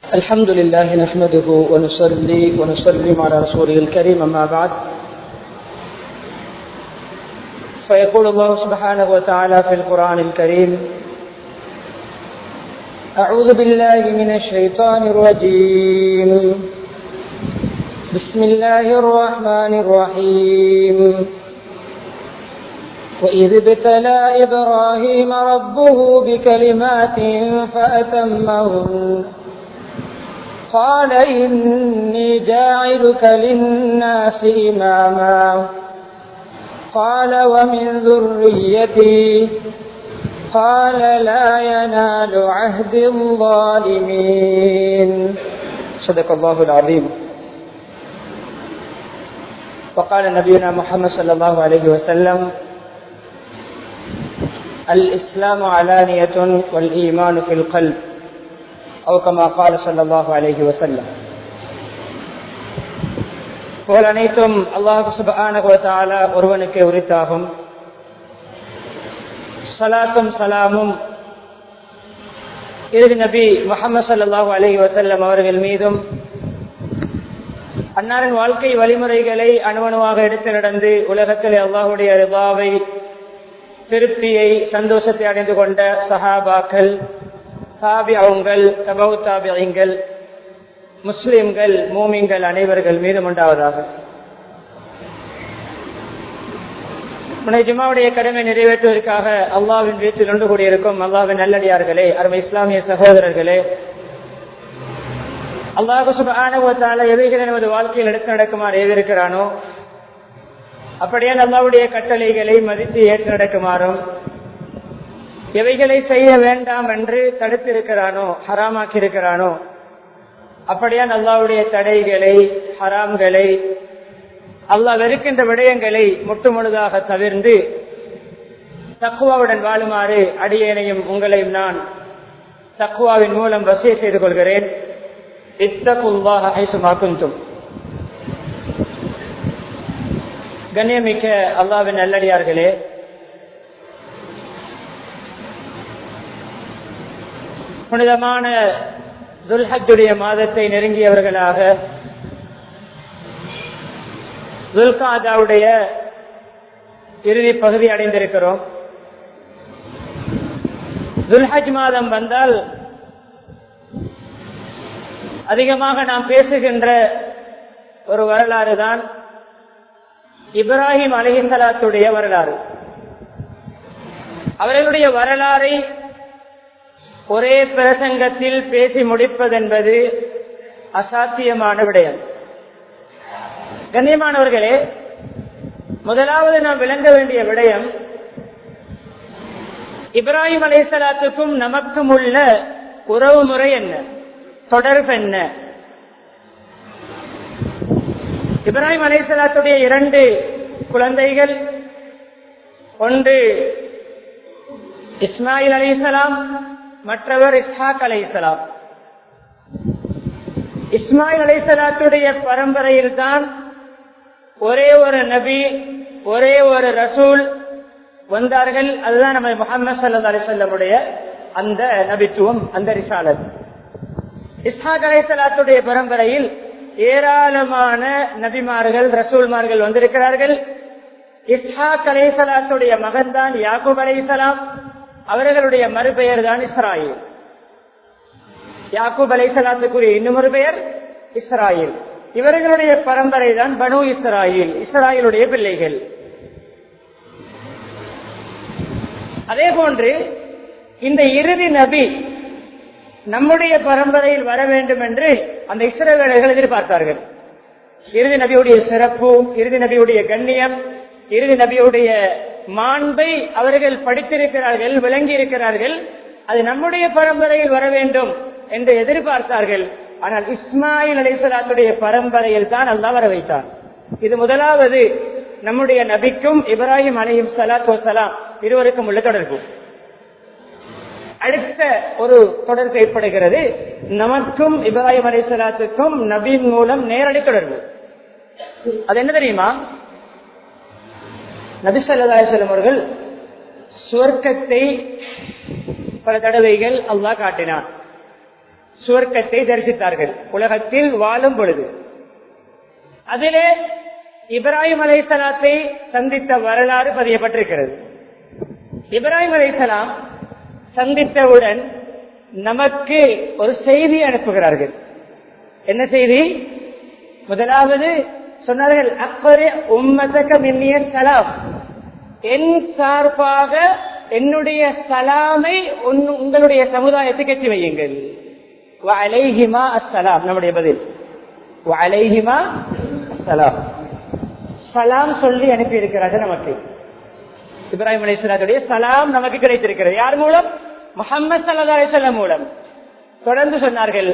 الحمد لله نحمده ونصلي ونسلم على رسوله الكريم أما بعد فيقول الله سبحانه وتعالى في القرآن الكريم أعوذ بالله من الشيطان الرجيم بسم الله الرحمن الرحيم وإذ ابتلى إبراهيم ربه بكلمات فأتمهن قال إني جاعلك للناس إماما قال ومن ذريتي قال لا ينال عهد الظالمين صدق الله العظيم وقال نبينا محمد صلى الله عليه وسلم الإسلام علانية والإيمان في القلب أو كما قال صلى الله عليه وسلم போல் அனைத்தும் அல்லாஹு சுபான ஒருவனுக்கு உரித்தாகும் சலாத்தும் சலாமும் இறுதி நபி முகமது சல்லாஹூ அலஹி வசல்லம் அவர்கள் மீதும் அன்னாரின் வாழ்க்கை வழிமுறைகளை அணுவணுவாக எடுத்து நடந்து உலகத்தில் அல்லாஹுடைய ரிபாவை திருப்தியை சந்தோஷத்தை அடைந்து கொண்ட சஹாபாக்கள் தாபியங்கள் தபவு தாபியங்கள் முஸ்லிம்கள் மூமிங்கள் அனைவர்கள் மீதும் உண்டாவதாக முனை ஜுமாவுடைய கடமை நிறைவேற்றுவதற்காக அல்லாவின் வீட்டில் ஒன்று கூடியிருக்கும் அல்லாவின் நல்லடியார்களே அருமை இஸ்லாமிய சகோதரர்களே அல்லாஹு சுபான எவைகளை நமது வாழ்க்கையில் எடுத்து நடக்குமாறு ஏவிருக்கிறானோ அப்படியே அல்லாவுடைய கட்டளைகளை மதித்து ஏற்று நடக்குமாறும் எவைகளை செய்ய வேண்டாம் என்று தடுத்திருக்கிறானோ ஹராமாக்கி இருக்கிறானோ அப்படியா அல்லாவுடைய தடைகளை ஹராம்களை அல்லாஹ் வெறுக்கின்ற விடயங்களை முட்டு முழுதாக தவிர்ந்து தக்குவாவுடன் வாழுமாறு அடியேனையும் உங்களையும் நான் தக்குவாவின் மூலம் வசிய செய்து கொள்கிறேன் இத்தகுல்லாக ஐசுமாக்கும் கண்ணியமிக்க அல்லாவின் நல்லடியார்களே புனிதமான துல்ஹஜுடைய மாதத்தை நெருங்கியவர்களாக துல்காதாவுடைய இறுதி பகுதி அடைந்திருக்கிறோம் துல்ஹஜ் மாதம் வந்தால் அதிகமாக நாம் பேசுகின்ற ஒரு வரலாறு தான் இப்ராஹிம் அலிஹலாத்துடைய வரலாறு அவர்களுடைய வரலாறை ஒரே பிரசங்கத்தில் பேசி முடிப்பதென்பது அசாத்தியமான விடயம் கண்ணியமானவர்களே முதலாவது நாம் விளங்க வேண்டிய விடயம் இப்ராஹிம் அலைசலாத்துக்கும் நமக்கும் உள்ள உறவு முறை என்ன தொடர்பு என்ன இப்ராஹிம் அலைசலாத்துடைய இரண்டு குழந்தைகள் ஒன்று இஸ்மாயில் அலிசலாம் மற்றவர் இஸ்ஹாக் அலைசலாம் இஸ்மாயில் அலைசலாத்துடைய பரம்பரையில் தான் ஒரே ஒரு நபி ஒரே ஒரு ரசூல் வந்தார்கள் அதுதான் நம்ம முகமது சல்லா அலிசல்லமுடைய அந்த நபித்துவம் அந்த ரிசாலத் இஸ்ஹாக் அலைசலாத்துடைய பரம்பரையில் ஏராளமான நபிமார்கள் ரசூல்மார்கள் வந்திருக்கிறார்கள் இஸ்ஹாக் அலைசலாத்துடைய மகன் தான் யாக்கூப் அலைசலாம் அவர்களுடைய மறுபெயர் தான் இஸ்ராயில் யாக்கூப் அலைசலாத்துக்குரிய இன்னும் ஒரு பெயர் இஸ்ராயில் இவர்களுடைய பரம்பரை தான் பனு இஸ்ராயில் இஸ்ராயலுடைய பிள்ளைகள் அதே போன்று இந்த இறுதி நபி நம்முடைய பரம்பரையில் வர வேண்டும் என்று அந்த இஸ்ரவேலர்கள் எதிர்பார்த்தார்கள் இறுதி நபியுடைய சிறப்பு இறுதி நபியுடைய கண்ணியம் இறுதி நபியுடைய மாண்பை அவர்கள் படித்திருக்கிறார்கள் விளங்கி இருக்கிறார்கள் அது நம்முடைய பரம்பரையில் வர வேண்டும் என்று எதிர்பார்த்தார்கள் ஆனால் இஸ்மாயில் அலிசலாத்துடைய பரம்பரையில் தான் அல்லா வர வைத்தார் இது முதலாவது நம்முடைய நபிக்கும் இப்ராஹிம் அலிம் சலாத் வசலாம் இருவருக்கும் உள்ள தொடர்பு அடுத்த ஒரு தொடர்பு ஏற்படுகிறது நமக்கும் இப்ராஹிம் அலிசலாத்துக்கும் நபின் மூலம் நேரடி தொடர்பு அது என்ன தெரியுமா நபிசல்லாசலம் அவர்கள் சுவர்க்கத்தை பல தடவைகள் அல்லாஹ் காட்டினான் சுவர்க்கத்தை தரிசித்தார்கள் உலகத்தில் வாழும் பொழுது அதிலே இப்ராஹிம் அலைசலாத்தை சந்தித்த வரலாறு பதியப்பட்டிருக்கிறது இப்ராஹிம் அலைசலாம் சந்தித்தவுடன் நமக்கு ஒரு செய்தி அனுப்புகிறார்கள் என்ன செய்தி முதலாவது சொன்னார்கள் அப்பரே உம்மதக மின்னிய சலாம் என் சார்பாக என்னுடைய சலாமை உங்களுடைய சமுதாயத்துக்கு எத்தி வையுங்கள் அலைஹிமா அஸ்ஸலாம் நம்முடைய பதில் அலைஹிமா அஸ்ஸலாம் சலாம் சொல்லி அனுப்பி இருக்கிறார்கள் நமக்கு இப்ராஹிம் அலிஸ்லாத்துடைய சலாம் நமக்கு கிடைத்திருக்கிறது யார் மூலம் முகமது சல்லா அலிசல்லம் மூலம் தொடர்ந்து சொன்னார்கள்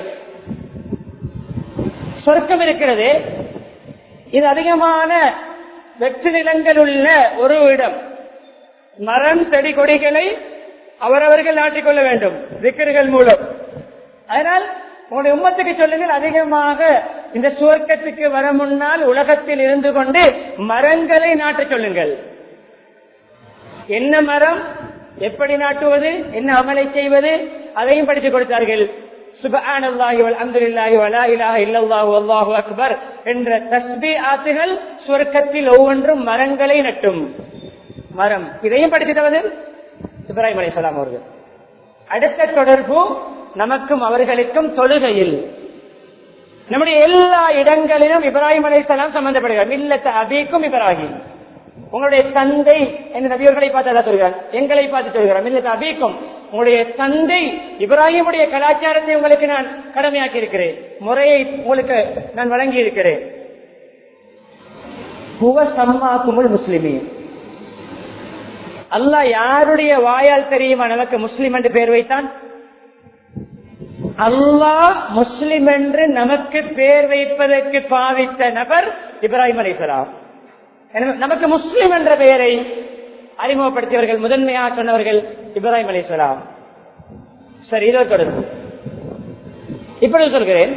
சொர்க்கம் இருக்கிறது இது அதிகமான வெற்று நிலங்கள் உள்ள ஒரு இடம் மரம் செடி கொடிகளை அவரவர்கள் நாட்டிக்கொள்ள வேண்டும் விக்கர்கள் மூலம் அதனால் உங்களுடைய உம்மத்துக்கு சொல்லுங்கள் அதிகமாக இந்த சுவர்க்கத்துக்கு வர முன்னால் உலகத்தில் இருந்து கொண்டு மரங்களை நாட்ட சொல்லுங்கள் என்ன மரம் எப்படி நாட்டுவது என்ன அமலை செய்வது அதையும் படித்துக் கொடுத்தார்கள் என்ற தஸ்பி ஆத்துகள் சுவர்க்கத்தில் ஒவ்வொன்றும் மரங்களை நட்டும் மரம் இதையும் படித்தவது இப்ராஹிம் அலிசலாம் அவர்கள் அடுத்த தொடர்பு நமக்கும் அவர்களுக்கும் தொழுகையில் நம்முடைய எல்லா இடங்களிலும் இப்ராஹிம் அலிசலாம் சம்பந்தப்படுகிறார் இல்லத்த அபிக்கும் இப்ராஹிம் உங்களுடைய தந்தை என்ற நபியர்களை பார்த்து சொல்கிறார் எங்களை பார்த்து சொல்கிறார் இல்லத்த அபிக்கும் உங்களுடைய தந்தை இப்ராஹிமுடைய கலாச்சாரத்தை உங்களுக்கு நான் கடமையாக்கி இருக்கிறேன் முறையை உங்களுக்கு நான் வழங்கி இருக்கிறேன் முஸ்லிமே அல்லாஹ் யாருடைய வாயால் தெரியுமா நமக்கு முஸ்லிம் என்று பெயர் வைத்தான் அல்லாஹ் முஸ்லிம் என்று நமக்கு பெயர் வைப்பதற்கு பாவித்த நபர் இப்ராஹிம் அலிசலாம் நமக்கு முஸ்லிம் என்ற பெயரை அறிமுகப்படுத்தியவர்கள் முதன்மையாக சொன்னவர்கள் இப்ராஹிம் அலிசலாம் சரி இதோ தொடர்பு இப்பொழுது சொல்கிறேன்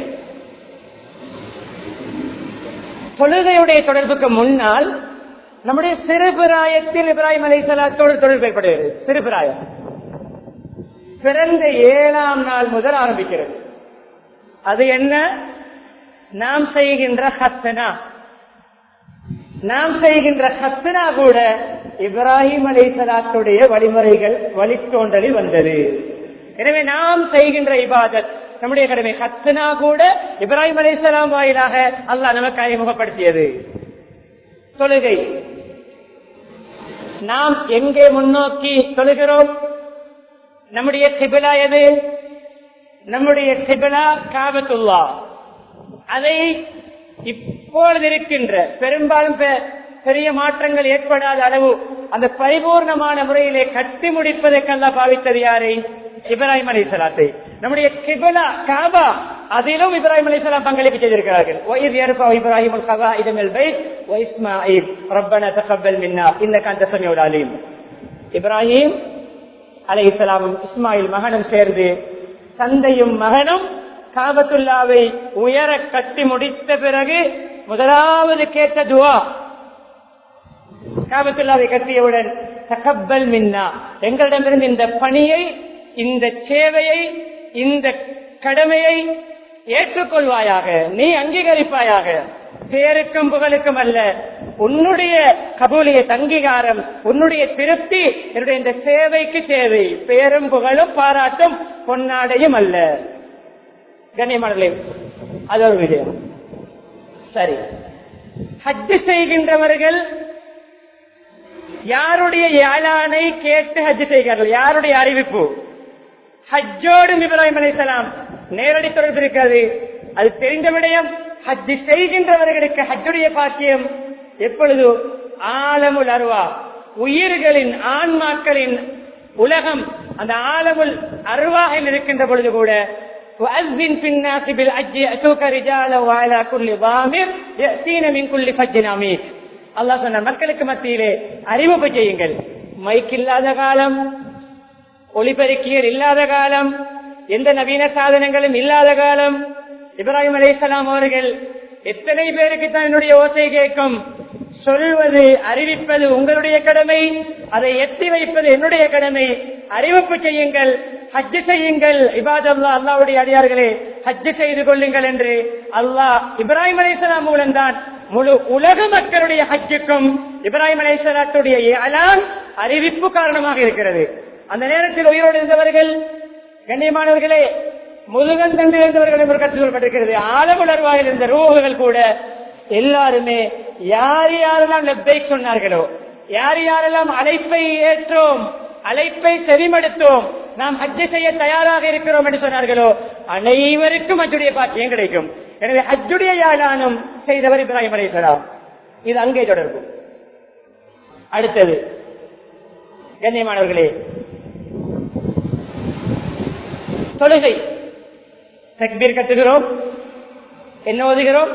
தொழுகையுடைய தொடர்புக்கு முன்னால் நம்முடைய சிறுபிராயத்தில் இப்ராஹிம் அலிசலாத்தோடு தொடர்பு ஏற்படுகிறது சிறுபிராயம் பிறந்த ஏழாம் நாள் முதல் ஆரம்பிக்கிறது அது என்ன நாம் செய்கின்ற ஹத்தனா நாம் செய்கின்ற ஹத்தனா கூட இப்ராஹிம் அலிசலாத்துடைய வழிமுறைகள் வழித்தோன்றலில் வந்தது எனவே நாம் செய்கின்ற இபாதத் நம்முடைய கடமை ஹத்தனா கூட இப்ராஹிம் அலிசலாம் வாயிலாக அல்லாஹ் நமக்கு அறிமுகப்படுத்தியது தொழுகை நாம் எங்கே முன்னோக்கி தொழுகிறோம் நம்முடைய சிபிலா எது நம்முடைய சிபிலா காபத்துல்லா அதை இப்பொழுது இருக்கின்ற பெரும்பாலும் பெரிய மாற்றங்கள் ஏற்படாத அளவு அந்த பரிபூர்ணமான முறையிலே கட்டி முடிப்பதற்கெல்லாம் பாவித்தது யாரை இப்ராஹிம் அலி சலாத்தை நம்முடைய கிபிலா காபா அதிலும் இப்ராஹிம் அலி சலாம் பங்களிப்பு செய்திருக்கிறார்கள் இப்ராஹிம் இப்ராஹிம் அலை இஸ்லாமும் இஸ்மாயில் மகனும் சேர்ந்து தந்தையும் மகனும் காபத்துல்லாவை உயர கட்டி முடித்த பிறகு முதலாவது கேட்ட துவா காபத்துல்லாவை கட்டியவுடன் தகப்பல் மின்னா எங்களிடமிருந்து இந்த பணியை இந்த சேவையை இந்த கடமையை ஏற்றுக்கொள்வாயாக நீ அங்கீகரிப்பாயாக பேருக்கும் புகழுக்கும் அல்ல உன்னுடைய கபூலிய அங்கீகாரம் உன்னுடைய திருப்தி என்னுடைய இந்த சேவைக்கு தேவை பேரும் புகழும் பாராட்டும் பொன்னாடையும் அல்ல கண்ணியமானே அது ஒரு விஷயம் சரி ஹஜ்ஜு செய்கின்றவர்கள் யாருடைய ஏழானை கேட்டு ஹஜ்ஜு செய்கிறார்கள் யாருடைய அறிவிப்பு ஹஜ்ஜோடும் இப்ராஹிம் அலிசலாம் நேரடி தொடர்பு இருக்கிறது அது தெரிந்த விடயம் ஹஜ்ஜு செய்கின்றவர்களுக்கு ஹஜ்ஜுடைய பாக்கியம் எப்பொழுது ஆலமுல் அருவா உயிர்களின் ஆன்மாக்களின் உலகம் அந்த ஆலமுல் அருவாகில் இருக்கின்ற பொழுது கூட وأذن في الناس بالحج يأتوك رجالا وعلى كل ضامر يأتين من كل فج عميق அல்லாஹ் சொன்ன மக்களுக்கு மத்தியிலே அறிவிப்பு செய்யுங்கள் மைக் இல்லாத காலம் ஒளிபெருக்கியர் இல்லாத காலம் எந்த நவீன சாதனங்களும் இல்லாத காலம் இப்ராஹிம் அலிசலாம் அவர்கள் எத்தனை பேருக்கு தான் என்னுடைய ஓசை கேட்கும் சொல்வது அறிவிப்பது உங்களுடைய கடமை அதை எத்தி வைப்பது என்னுடைய கடமை அறிவிப்பு செய்யுங்கள் ஹஜ்ஜு செய்யுங்கள் இபாதல்லா அல்லாவுடைய அடியார்களே ஹஜ்ஜு செய்து கொள்ளுங்கள் என்று அல்லாஹ் இப்ராஹிம் அலைசலாம் மூலம்தான் முழு உலக மக்களுடைய ஹஜ்ஜுக்கும் இப்ராஹிம் அலைசலாத்துடைய அலான் அறிவிப்பு காரணமாக இருக்கிறது அந்த நேரத்தில் உயிரோடு இருந்தவர்கள் கண்ணியமானவர்களே முதுகந்தண்டு இருந்தவர்கள் என்று கற்றுக் சொல்லப்பட்டிருக்கிறது ஆழமுணர்வாக இருந்த ரூகுகள் கூட எல்லாருமே யார் யாரெல்லாம் லெப்பைக் சொன்னார்களோ யார் யாரெல்லாம் அழைப்பை ஏற்றோம் அழைப்பை செவிமடுத்தோம் நாம் ஹஜ்ஜு செய்ய தயாராக இருக்கிறோம் என்று சொன்னார்களோ அனைவருக்கும் ஹஜ்ஜுடைய பாக்கியம் கிடைக்கும் எனவே ஹஜ்ஜுடைய யாழானும் செய்தவர் இப்ராஹிம் அலைசலாம் இது அங்கே தொடர்பு அடுத்தது கண்ணியமானவர்களே தொழுகை தக்பீர் கட்டுகிறோம் என்ன ஓதுகிறோம்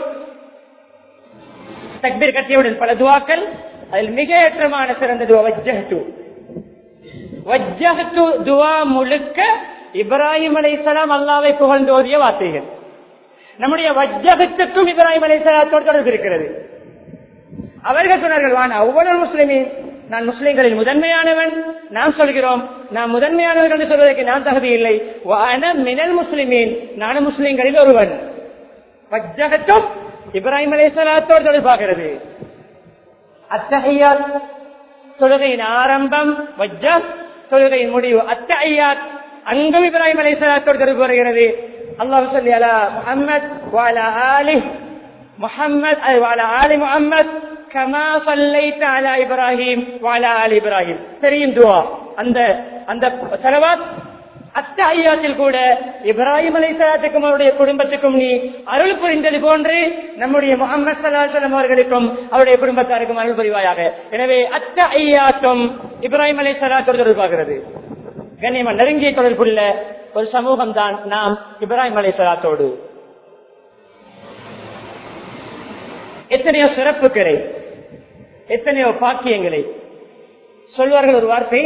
தக்பீர் கட்டியவுடன் பல துவாக்கள் அதில் மிக ஏற்றமான சிறந்த துவா வஜ்ஜஹத்து வஜ்ஜஹத்து துவா முழுக்க இப்ராஹிம் அலைசலாம் அல்லாவை புகழ்ந்து ஓதிய வார்த்தைகள் நம்முடைய வஜ்ஜகத்துக்கும் இப்ராஹிம் அலைசலாத்தோடு தொடர்பு இருக்கிறது அவர்கள் சொன்னார்கள் வான ஒவ்வொரு முஸ்லிமே நான் முஸ்லிம்களில் முதன்மையானவன் நாம் சொல்கிறோம் நான் முதன்மையானவர்கள் என்று சொல்வதற்கு நான் தகுதி இல்லை வான மினல் முஸ்லிமீன் நானும் முஸ்லிம்களில் ஒருவன் வஜ்ஜகத்தும் இப்ராஹிம் அலைசலாத்தோடு தொடர்பாகிறது அத்தகையார் தொழுகையின் ஆரம்பம் வஜ்ஜா தொழுகையின் முடிவு அத்தையாத் அங்கும் இப்ராஹிம் அலைசலாத்தோடு தொடர்பு வருகிறது அல்லாஹ் சொல்லி அலா முஹம்மத் வாலா ஆலி முஹம்மத் வாலா ஆலி முஹம்மத் கமா சல்லைத்த அலா இப்ராஹிம் வாலா ஆலி இப்ராஹிம் தெரியும் துவா அந்த அந்த செலவாத் அத்தாயாத்தில் கூட இப்ராஹிம் அலைசலாத்துக்கும் அவருடைய குடும்பத்துக்கும் நீ அருள் புரிந்தது போன்று நம்முடைய முகமது சல்லாஹம் அவர்களுக்கும் அவருடைய குடும்பத்தாருக்கும் அருள் புரிவாயாக எனவே அத்த ஐயாத்தும் இப்ராஹிம் அலைசலாத்தோடு தொடர்பாகிறது கண்ணியமா நெருங்கிய தொடர்புள்ள ஒரு சமூகம் தான் நாம் இப்ராஹிம் அலைசலாத்தோடு எத்தனையோ சிறப்புகளை எத்தனையோ பாக்கியங்களை சொல்வார்கள் ஒரு வார்த்தை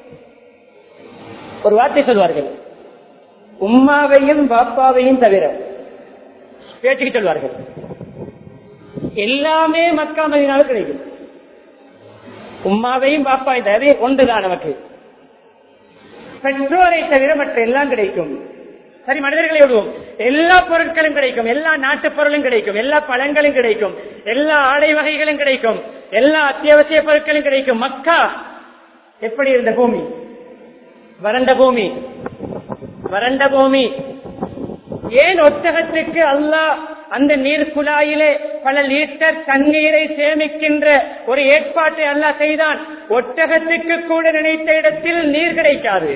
ஒரு வார்த்தை சொல்வார்கள் உம்மாவையும் பாப்பாவையும் தவிர பேச்சுக்கு சொல்வார்கள் எல்லாமே மக்கா மதினாவில் கிடைக்கும் உம்மாவையும் பாப்பாவையும் தவிர ஒன்றுதான் நமக்கு பெற்றோரை தவிர மற்ற எல்லாம் கிடைக்கும் சரி மனிதர்களை விடுவோம் எல்லா பொருட்களும் கிடைக்கும் எல்லா நாட்டு பொருளும் கிடைக்கும் எல்லா பழங்களும் கிடைக்கும் எல்லா ஆடை வகைகளும் கிடைக்கும் எல்லா அத்தியாவசிய பொருட்களும் கிடைக்கும் மக்கா எப்படி இருந்த பூமி வறண்ட பூமி வறண்ட பூமி ஏன் ஒட்டகத்துக்கு அல்லாஹ் அந்த நீர் குழாயிலே பல லிட்டர் தண்ணீரை சேமிக்கின்ற ஒரு ஏற்பாட்டை அல்லாஹ் செய்தான் ஒட்டகத்துக்கு கூட நினைத்த இடத்தில் நீர் கிடைக்காது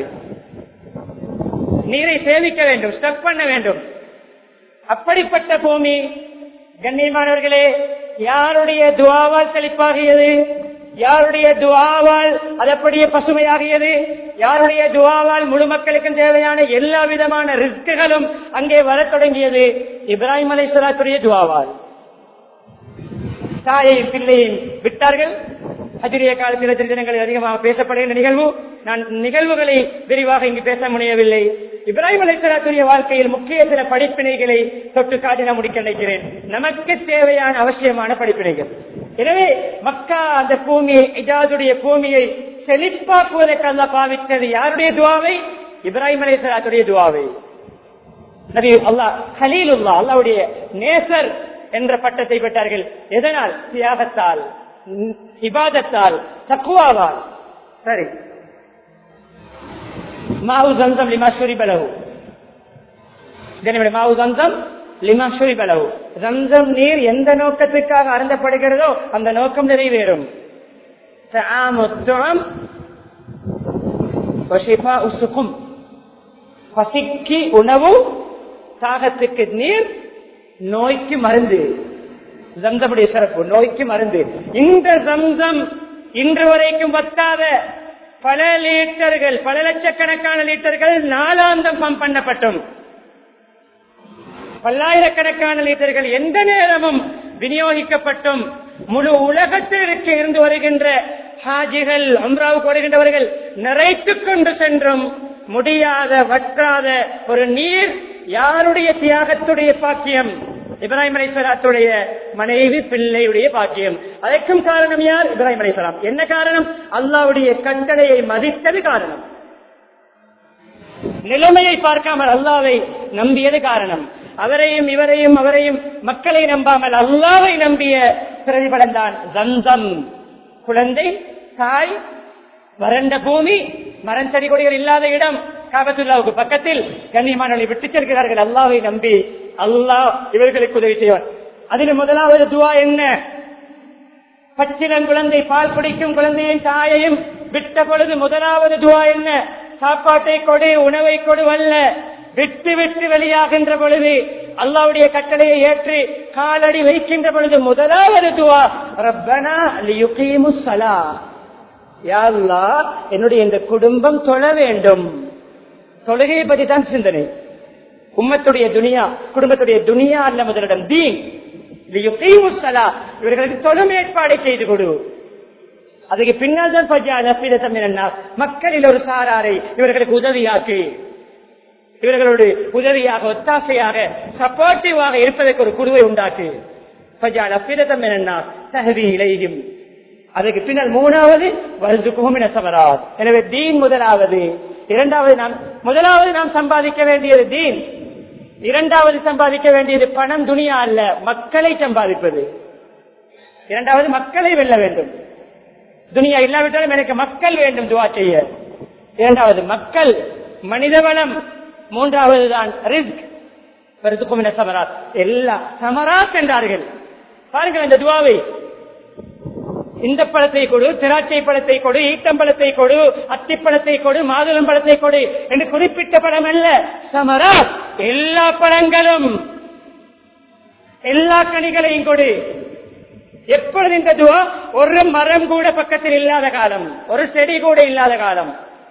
நீரை சேமிக்க வேண்டும் ஸ்டக் பண்ண வேண்டும் அப்படிப்பட்ட பூமி கண்ணியமானவர்களே யாருடைய துவாவால் செழிப்பாகியது யாருடைய துவாவால் அது அப்படியே பசுமையாகியது யாருடைய துவாவால் முழு மக்களுக்கும் தேவையான எல்லா விதமான ரிஸ்குகளும் அங்கே வரத் தொடங்கியது இப்ராஹிம் அலை சொல்லாத்துடைய துவாவால் தாயையும் பிள்ளையும் விட்டார்கள் அஜிரிய காலத்தில் தினங்களில் அதிகமாக பேசப்படுகின்ற நிகழ்வு நான் நிகழ்வுகளை விரிவாக இங்கு பேச முடியவில்லை இப்ராஹிம் அலைத்தலாத்துடைய வாழ்க்கையில் முக்கிய சில படிப்பினைகளை தொட்டு காட்டி நான் முடிக்க நினைக்கிறேன் நமக்கு தேவையான அவசியமான படிப்பினைகள் எனவே மக்கா அந்த பூமியை இஜாதுடைய பூமியை செழிப்பாக்குவதற்கு அல்ல பாவித்தது யாருடைய துவாவை இப்ராஹிம் அலைத்தலாத்துடைய துவாவை நபி அல்லா ஹலீலுல்லா அல்லாவுடைய நேசர் என்ற பட்டத்தை பெற்றார்கள் எதனால் தியாகத்தால் இபாதத்தால் தக்குவாவால் சரி மாவு சந்தம் லிமா ஷுரிபலவு மாவு சந்தம் லிமா ஷுரிபலவு சந்தம் நீர் எந்த நோக்கத்துக்காக அருந்தப்படுகிறதோ அந்த நோக்கம் நிறைவேறும் பசிக்கு உணவு தாகத்துக்கு நீர் நோய்க்கு மருந்து ஜம்சமுடைய சிறப்பு நோய்க்கு மருந்து இந்த ஜம்சம் இன்று வரைக்கும் வத்தாத பல லீட்டர்கள் பல லட்சக்கணக்கான லீட்டர்கள் நாலாந்தம் பம்ப் பண்ணப்பட்டும் பல்லாயிரக்கணக்கான லீட்டர்கள் எந்த நேரமும் விநியோகிக்கப்பட்டும் முழு உலகத்திற்கு இருந்து வருகின்ற ஹாஜிகள் அம்ராவுக்கு வருகின்றவர்கள் நிறைத்துக் கொண்டு சென்றும் முடியாத வற்றாத ஒரு நீர் யாருடைய தியாகத்துடைய பாக்கியம் இப்ராஹிம் அலைசலாத்துடைய மனைவி பிள்ளையுடைய பாக்கியம் அதற்கும் காரணம் யார் இப்ராஹிம் அலைசலாம் என்ன காரணம் அல்லாவுடைய கட்டளையை மதித்தது காரணம் நிலைமையை பார்க்காமல் அல்லாவை நம்பியது காரணம் அவரையும் இவரையும் அவரையும் மக்களை நம்பாமல் அல்லாவை நம்பிய பிரதிபலன் தான் ஜம்சம் குழந்தை தாய் வறண்ட பூமி மரம் செடி கொடிகள் இல்லாத இடம் காபத்துல்லாவுக்கு பக்கத்தில் கண்ணியமானவர்களை விட்டு செல்கிறார்கள் அல்லாவை நம்பி அல்லாஹ் இவர்களுக்கு உதவி செய்வார் அதில் முதலாவது துவா என்ன பச்சிலன் குழந்தை பால் குடிக்கும் குழந்தையின் தாயையும் விட்ட பொழுது முதலாவது துவா என்ன சாப்பாட்டை கொடு உணவை கொடுவல்ல விட்டு விட்டு வெளியாகின்ற பொழுது அல்லாவுடைய கட்டளையை ஏற்று காலடி வைக்கின்ற பொழுது முதலாவது துவா ரப்பனா லியுகீமுஸ் ஸலா யா அல்லாஹ், என்னுடைய இந்த குடும்பம் தொழ வேண்டும் தொழுகையை பற்றி தான் சிந்தனை உம்மத்துடைய துனியா குடும்பத்துடைய துனியா அல்ல முதலிடம் தீன் லியுகீமுஸ் ஸலா. இவர்களுக்கு தொழும் ஏற்பாடை செய்து கொடு அதுக்கு பின்னால் தான் ஃபஜ்ஜால அஃபிதத்தம் மினன்னார். மக்களில் ஒரு சாராரை இவர்களுக்கு உதவியாக்கி இவர்களோடு உதவியாக ஒத்தாசையாக சப்போர்ட்டிவாக இருப்பதற்கு ஒரு குழுவை உண்டாக்கு ஃபஜ்ஜால அஃபிதத்தம் மினன்னார். தஹ்வி இலைஹிம். அதுக்கு பின்னால் மூணாவது வருதுக்கும் சமராத் எனவே தீன் முதலாவது இரண்டாவது நாம் முதலாவது நாம் சம்பாதிக்க வேண்டியது தீன் இரண்டாவது சம்பாதிக்க வேண்டியது பணம் துணியா அல்ல மக்களை சம்பாதிப்பது இரண்டாவது மக்களை வெல்ல வேண்டும் துனியா இல்லாவிட்டாலும் எனக்கு மக்கள் வேண்டும் துவா செய்ய இரண்டாவது மக்கள் மனிதவளம் மூன்றாவது தான் ரிஸ்க் பெருத்துக்கும் சமராத் எல்லா சமராத் என்றார்கள் பாருங்கள் இந்த துவாவை இந்த பழத்தை கொடு திராட்சை பழத்தை கொடு ஈட்டம்பழத்தை கொடு அத்திப்பழத்தை கொடு மாதுளம் பழத்தை கொடு என்று குறிப்பிட்ட பழம் அல்ல சமரா எல்லா பழங்களும் எல்லா கனிகளையும் கொடு எப்பொழுது இந்த துவா ஒரு மரம் கூட பக்கத்தில் இல்லாத காலம் ஒரு செடி கூட இல்லாத காலம்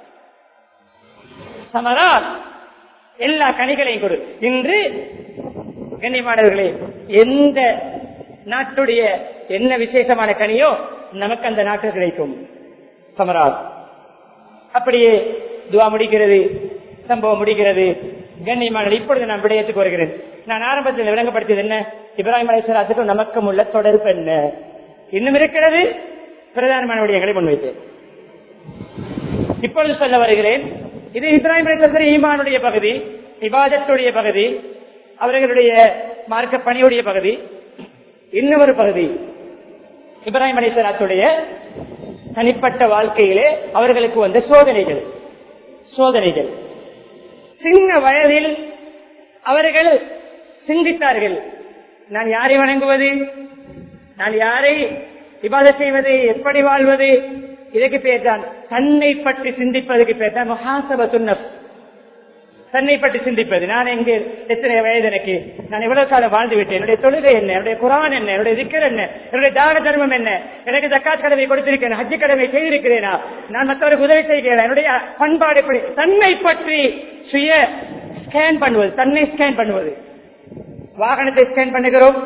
சமரா எல்லா கனிகளையும் கொடு இன்று கண்ணியமானவர்களே எந்த நாட்டுடைய என்ன விசேஷமான கனியோ நமக்கு அந்த நாட்டில் கிடைக்கும் சமரா அப்படியே துவா முடிக்கிறது சம்பவம் முடிக்கிறது கண்ணியமான இப்பொழுது நான் விடயத்துக்கு வருகிறேன் நான் ஆரம்பத்தில் விளங்கப்படுத்தியது என்ன இப்ராஹிம் அலைசலாத்துக்கும் நமக்கும் உள்ள தொடர்பு என்ன இன்னும் இருக்கிறது பிரதானமான விடயங்களை முன்வைத்தேன் இப்பொழுது சொல்ல வருகிறேன் இது இப்ராஹிம் அலைசலாத்தின் ஈமானுடைய பகுதி இபாதத்துடைய பகுதி அவர்களுடைய மார்க்க பணியுடைய பகுதி இன்னொரு பகுதி இப்ராஹிம் அலிசலாத்துடைய தனிப்பட்ட வாழ்க்கையிலே அவர்களுக்கு வந்த சோதனைகள் சோதனைகள் சின்ன வயதில் அவர்கள் சிந்தித்தார்கள் நான் யாரை வணங்குவது நான் யாரை விவாத செய்வது எப்படி வாழ்வது இதற்கு பேர் தான் தன்னை பற்றி சிந்திப்பதற்கு பேர் தான் மகாசப தன்னை பற்றி சிந்திப்பது நான் எங்கே எத்தனை வயது எனக்கு நான் எவ்வளவு காலம் வாழ்ந்து விட்டேன் என்னுடைய தொழுகை என்ன என்னுடைய குரான் என்ன என்னுடைய திக்கர் என்ன என்னுடைய தான தர்மம் என்ன எனக்கு தக்காத் கடமை கொடுத்திருக்கேன் ஹஜ்ஜு கடமை செய்திருக்கிறேனா நான் மற்றவருக்கு உதவி செய்கிறேன் என்னுடைய பண்பாடு எப்படி தன்னை பற்றி சுய ஸ்கேன் பண்ணுவது தன்னை ஸ்கேன் பண்ணுவது வாகனத்தை ஸ்கேன் பண்ணுகிறோம்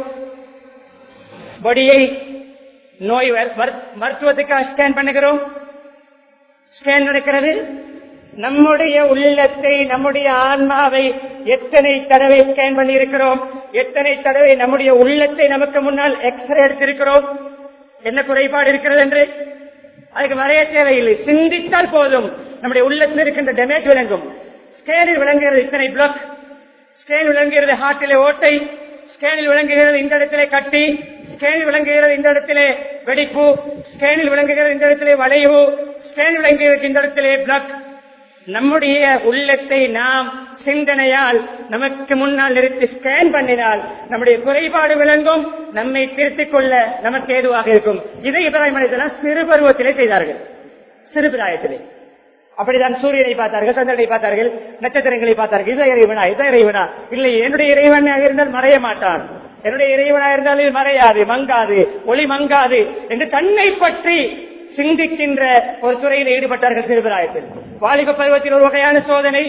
பொடியை நோய் மருத்துவத்துக்காக ஸ்கேன் பண்ணுகிறோம் ஸ்கேன் நடக்கிறது நம்முடைய உள்ளத்தை நம்முடைய ஆன்மாவை எத்தனை தடவை ஸ்கேன் பண்ணி இருக்கிறோம் எத்தனை தடவை நம்முடைய உள்ளத்தை நமக்கு முன்னால் எக்ஸ்ரே எடுத்திருக்கிறோம் என்ன குறைபாடு இருக்கிறது என்று அதுக்கு வரைய தேவையில்லை சிந்தித்தால் போதும் நம்முடைய உள்ளத்தில் இருக்கின்ற டேமேஜ் விளங்கும் ஸ்கேனில் விளங்குகிறது இத்தனை பிளாக் ஸ்கேனில் விளங்குகிறது ஹார்ட்டிலே ஓட்டை ஸ்கேனில் விளங்குகிறது இந்த இடத்திலே கட்டி ஸ்கேனில் விளங்குகிறது இந்த இடத்திலே வெடிப்பு ஸ்கேனில் விளங்குகிறது இந்த இடத்திலே வளைவு ஸ்கேனில் விளங்குகிறது இந்த இடத்திலே பிளக் நம்முடைய உள்ளத்தை நாம் சிந்தனையால் நமக்கு முன்னால் நிறுத்தி ஸ்கேன் பண்ணினால் நம்முடைய குறைபாடு விளங்கும் நம்மை திருத்திக் கொள்ள நமக்கு ஏதுவாக இருக்கும் இதை இப்ராஹிம் அலிசலாம் சிறு பருவத்திலே செய்தார்கள் சிறுபிராயத்திலே அப்படிதான் சூரியனை பார்த்தார்கள் சந்திரனை பார்த்தார்கள் நட்சத்திரங்களை பார்த்தார்கள் இதை இறைவனா இதை இறைவனா இல்லை என்னுடைய இறைவனாக இருந்தால் மறைய மாட்டான் என்னுடைய இறைவனாக இருந்தால் இது மறையாது மங்காது ஒளி மங்காது என்று தன்னை பற்றி சிந்திக்கின்ற ஒரு துறையில் ஈடுபட்டார்கள் சிறுபிராயத்தில் வாலிப பருவத்தில் ஒரு வகையான சோதனை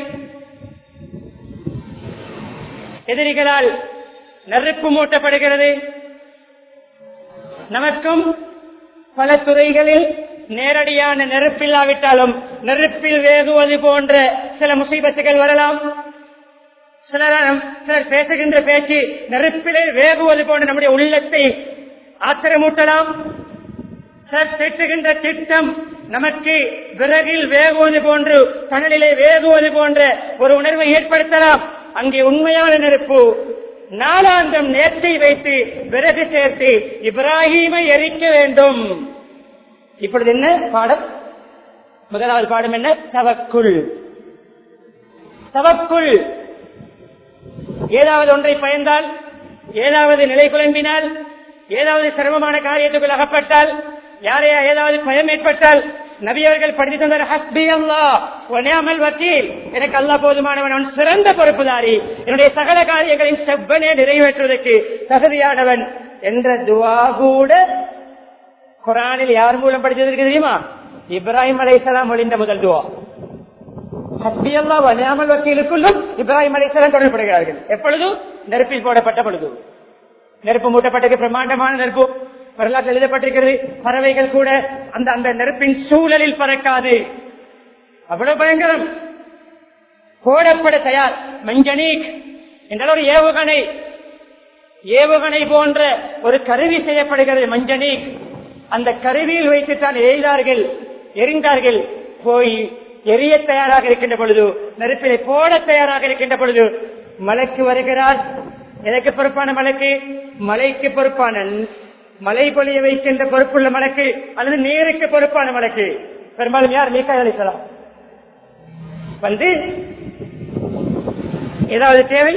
எதிரிகளால் நெருப்பு மூட்டப்படுகிறது நமக்கும் பல துறைகளில் நேரடியான நெருப்பில்லாவிட்டாலும் நெருப்பில் வேகுவது போன்ற சில முசீபத்துகள் வரலாம் சிலரும் சிலர் பேசுகின்ற பேச்சு நெருப்பிலே வேகுவது போன்ற நம்முடைய உள்ளத்தை ஆத்திரமூட்டலாம் சிலர் திட்டுகின்ற திட்டம் நமக்கு விறகில் வேகுவது போன்று கடலிலே வேகுவது போன்ற ஒரு உணர்வை ஏற்படுத்தலாம் அங்கே உண்மையான நெருப்பு நாளாந்தம் நேர்ச்சை வைத்து விறகு சேர்த்து இப்ராஹீமை எரிக்க வேண்டும் இப்பொழுது என்ன பாடம் முதலாவது பாடம் என்ன தவக்குள் தவக்குள் ஏதாவது ஒன்றை பயந்தால் ஏதாவது நிலை குழம்பினால் ஏதாவது சிரமமான காரியத்துக்குள் அகப்பட்டால் யாரையா ஏதாவது பயம் ஏற்பட்டால் நபியவர்கள் படித்து தந்தார் ஹஸ்பி அல்லா ஒனேமல் வக்கீல் எனக்கு அல்லா போதுமானவன் அவன் சிறந்த பொறுப்புதாரி என்னுடைய சகல காரியங்களையும் செவ்வனே நிறைவேற்றுவதற்கு தகுதியானவன் என்ற துவா கூட குரானில் யார் மூலம் படித்ததற்கு தெரியுமா இப்ராஹிம் அலைசலாம் ஒளிந்த முதல் துவா ஹஸ்பி அல்லா வனியாமல் வக்கீலுக்குள்ளும் இப்ராஹிம் அலைசலாம் தொடர்படுகிறார்கள் எப்பொழுதும் நெருப்பில் போடப்பட்ட பொழுது நெருப்பு மூட்டப்பட்டது பிரம்மாண்டமான நெருப்பு வரலாற்று எழுதப்பட்டிருக்கிறது பறவைகள் கூட அந்த அந்த நெருப்பின் சூழலில் பறக்காது அவ்வளவு பயங்கரம் போடப்பட தயார் மஞ்சனீக் என்றால் ஒரு ஏவுகணை ஏவுகணை போன்ற ஒரு கருவி செய்யப்படுகிறது மஞ்சனீக் அந்த கருவியில் வைத்துத்தான் எய்தார்கள் எரிந்தார்கள் போய் எரிய தயாராக இருக்கின்ற பொழுது நெருப்பிலை போட தயாராக இருக்கின்ற பொழுது மலைக்கு வருகிறார் எனக்கு பொறுப்பான மலைக்கு மலைக்கு பொறுப்பான மலை பொழிய வைக்கின்ற பொறுப்புள்ள மலைக்கு அல்லது நீருக்கு பொறுப்பான மலைக்கு பெரும்பாலும் யார் மீக்கா அளிக்கலாம் வந்து ஏதாவது தேவை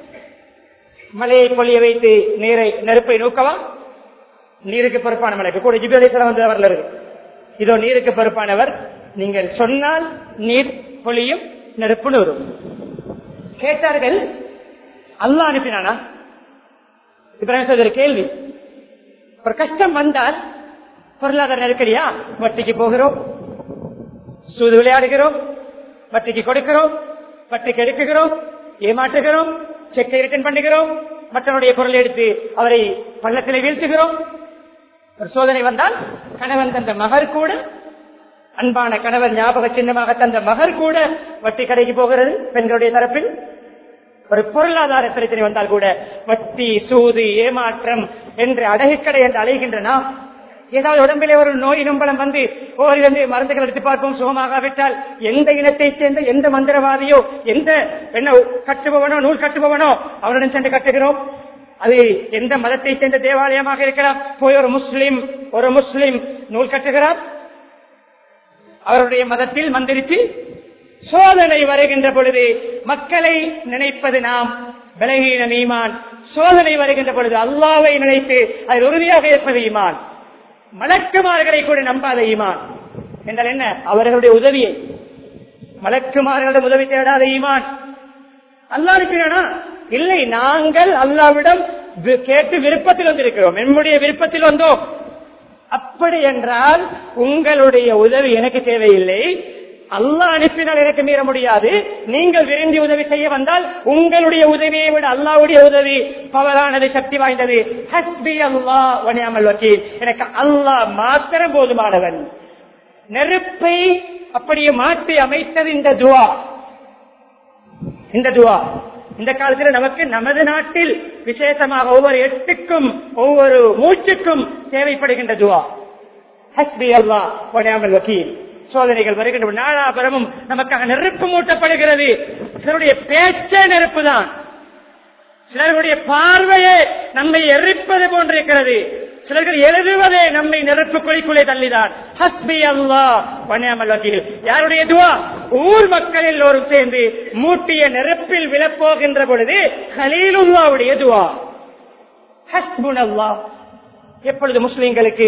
மலையை பொழிய வைத்து நீரை நெருப்பை நூக்கவா நீருக்கு பொறுப்பான மலைக்கு கூட ஜிபேலேஸ்வரம் வந்து அவர்கள் இருக்கு இதோ நீருக்கு பொறுப்பானவர் நீங்கள் சொன்னால் நீர் பொழியும் நெருப்பு நூறும் கேட்டார்கள் அல்லா அனுப்பினானா இப்ராஹிம் சோதரி கேள்வி ஒரு கஷ்டம் வந்தால் பொருளாதார நெருக்கடியா வட்டிக்கு போகிறோம் சூது விளையாடுகிறோம் வட்டிக்கு கொடுக்கிறோம் வட்டிக்கு எடுக்குகிறோம் ஏமாற்றுகிறோம் செக்கை ரிட்டர்ன் பண்ணுகிறோம் மற்றவருடைய பொருளை எடுத்து அவரை பள்ளத்திலே வீழ்த்துகிறோம் ஒரு சோதனை வந்தால் கணவன் தந்த மகர் கூட அன்பான கணவன் ஞாபக சின்னமாக தந்த மகர் கூட வட்டி கடைக்கு போகிறது பெண்களுடைய தரப்பில் ஒரு பொருளாதார பிரச்சனை வந்தால் கூட வட்டி சூது ஏமாற்றம் என்று அடகுக்கடை என்று அலைகின்றன ஏதாவது உடம்பிலே ஒரு நோய் நம்பலம் வந்து ஓரிலிருந்து மருந்துகள் எடுத்து பார்ப்போம் சுகமாகாவிட்டால் எந்த இனத்தை சேர்ந்த எந்த மந்திரவாதியோ எந்த என்ன கட்டுபவனோ நூல் கட்டுபவனோ அவருடன் சென்று கட்டுகிறோம் அது எந்த மதத்தை சேர்ந்த தேவாலயமாக இருக்கலாம் போய் ஒரு முஸ்லிம் ஒரு முஸ்லிம் நூல் கட்டுகிறார் அவருடைய மதத்தில் மந்திரித்து சோதனை வருகின்ற பொழுது மக்களை நினைப்பது நாம் விலகின ஈமான் சோதனை வருகின்ற பொழுது அல்லாவை நினைத்து அதில் உறுதியாக இருப்பது ஈமான் மலக்குமார்களை கூட நம்பாத ஈமான் என்றால் என்ன அவர்களுடைய உதவியை மலக்குமார்களிடம் உதவி தேடாத ஈமான் அல்லா இருக்கிறானா இல்லை நாங்கள் அல்லாவிடம் வி- கேட்டு விருப்பத்தில் வந்திருக்கிறோம் என்னுடைய விருப்பத்தில் வந்தோம் அப்படி என்றால் உங்களுடைய உதவி எனக்கு தேவையில்லை அல்லாஹ் அனுப்பினால் எனக்கு மீற முடியாது நீங்கள் விரும்பி உதவி செய்ய வந்தால் உங்களுடைய உதவியை விட அல்லாவுடைய உதவி பவரானது சக்தி வாய்ந்தது ஹஸ்பி அல்லாஹ் வனியாமல் வக்கீல் எனக்கு அல்லாஹ் மாத்திரம் போதுமானவன் நெருப்பை அப்படியே மாற்றி அமைத்தது இந்த துவா இந்த துவா இந்த காலத்தில் நமக்கு நமது நாட்டில் விசேஷமாக ஒவ்வொரு எட்டுக்கும் ஒவ்வொரு மூச்சுக்கும் தேவைப்படுகின்ற துவா ஹஸ்பி அல்லா வனியாமல் வக்கீல் சோதனைகள் வருகின்ற நாளாபரமும் நமக்காக நெருப்பு மூட்டப்படுகிறது சிலருடைய பேச்சே நெருப்பு தான் சிலருடைய பார்வையே நம்மை எரிப்பது போன்றிருக்கிறது சிலர்கள் எழுதுவதே நம்மை நெருப்பு குழிக்குள்ளே தள்ளிதான் ஹஸ்பி அல்லா வனியாமல் வக்கீல் யாருடைய துவா ஊர் மக்கள் எல்லோரும் சேர்ந்து மூட்டிய நெருப்பில் விழப்போகின்ற பொழுது ஹலீலுல்லாவுடைய துவா ஹஸ்புன் அல்லா எப்பொழுது முஸ்லிம்களுக்கு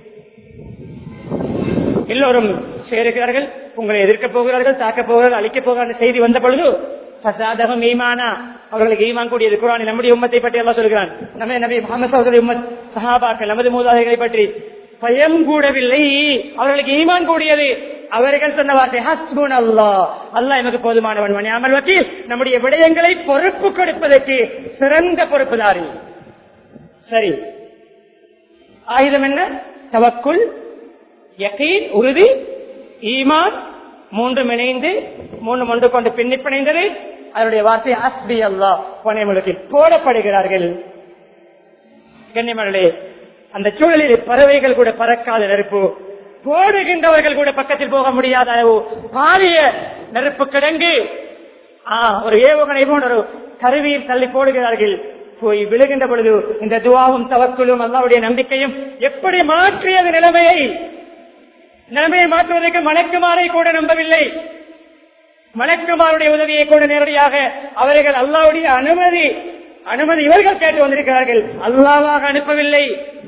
எல்லோரும் சேருகிறார்கள் உங்களை எதிர்க்கப் போகிறார்கள் தாக்கப் போகிறார்கள் அழிக்கப் போகிறார்கள் செய்தி வந்த பொழுது ஃபசாதகம் ஈமானா அவர்களுக்கு ஈமான் கூடியது குரான் நம்முடைய உம்மத்தை பற்றி எல்லாம் சொல்கிறான் நம்ம நபி முகமது சகோதரி உம்மத் சஹாபாக்கள் நமது மூதாதைகளை பற்றி பயம் கூடவில்லை அவர்களுக்கு ஈமான் கூடியது அவர்கள் சொன்ன வார்த்தை ஹஸ்புன் அல்லா அல்லாஹ் எமக்கு போதுமானவன் மணி அமல் வக்கீல் நம்முடைய விடயங்களை பொறுப்பு கொடுப்பதற்கு சிறந்த பொறுப்புதாரி சரி ஆயுதம் என்ன தவக்குள் யகீன் உறுதி ஈமான் மூன்றும் இணைந்து மூன்று ஒன்று கொண்டு பின்னி பிணைந்தது அதனுடைய வார்த்தை அஸ்பி அல்லா பனைமுழுக்கு போடப்படுகிறார்கள் கண்ணியமர்களே அந்த சூழலில் பறவைகள் கூட பறக்காத நெருப்பு போடுகின்றவர்கள் கூட பக்கத்தில் போக முடியாத அளவு பாரிய நெருப்பு கிடங்கு ஆ, ஒரு ஏவுகணை போன்ற ஒரு கருவியில் தள்ளி போடுகிறார்கள் போய் விழுகின்ற பொழுது இந்த துவாவும் தவக்குலும் அல்லாவுடைய நம்பிக்கையும் எப்படி மாற்றியது நிலைமையை நிலைமையை மாற்றுவதற்கு மலக்குமாரை கூட நம்பவில்லை மலக்குமாருடைய உதவியை கூட நேரடியாக அவர்கள் அல்லாவுடைய அனுமதி அனுமதி இவர்கள் கேட்டு வந்திருக்கிறார்கள் அல்லாவாக அனுப்பவில்லை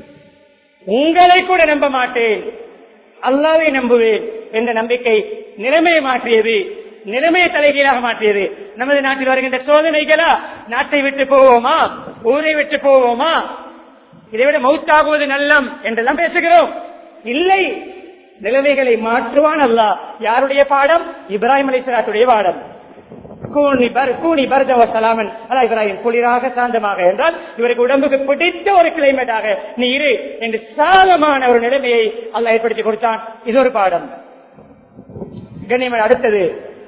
உங்களை கூட நம்ப மாட்டேன் அல்லாவை நம்புவேன் என்ற நம்பிக்கை நிலைமையை மாற்றியது நிலைமையை தலைகீழாக மாற்றியது நமது நாட்டில் வருகின்ற சோதனைகளா நாட்டை விட்டு போவோமா ஊரை விட்டு போவோமா இதை விட மௌத்தாகுவது நல்லம் என்றெல்லாம் பேசுகிறோம் இல்லை நிலைமைகளை மாற்றுவான் அல்லாஹ் யாருடைய பாடம் இப்ராஹிம் அலிஸ்லாத்துடைய பாடம் கூனி பர் கூனி பர்தவ சலாமன் அல்லா இப்ராஹிம் குளிராக சாந்தமாக என்றால் இவருக்கு உடம்புக்கு பிடித்த ஒரு கிளைமேட்டாக நீ இரு என்று சாதமான ஒரு நிலைமையை அல்லாஹ் ஏற்படுத்தி கொடுத்தான் இது ஒரு பாடம் கண்ணியமன் அடுத்தது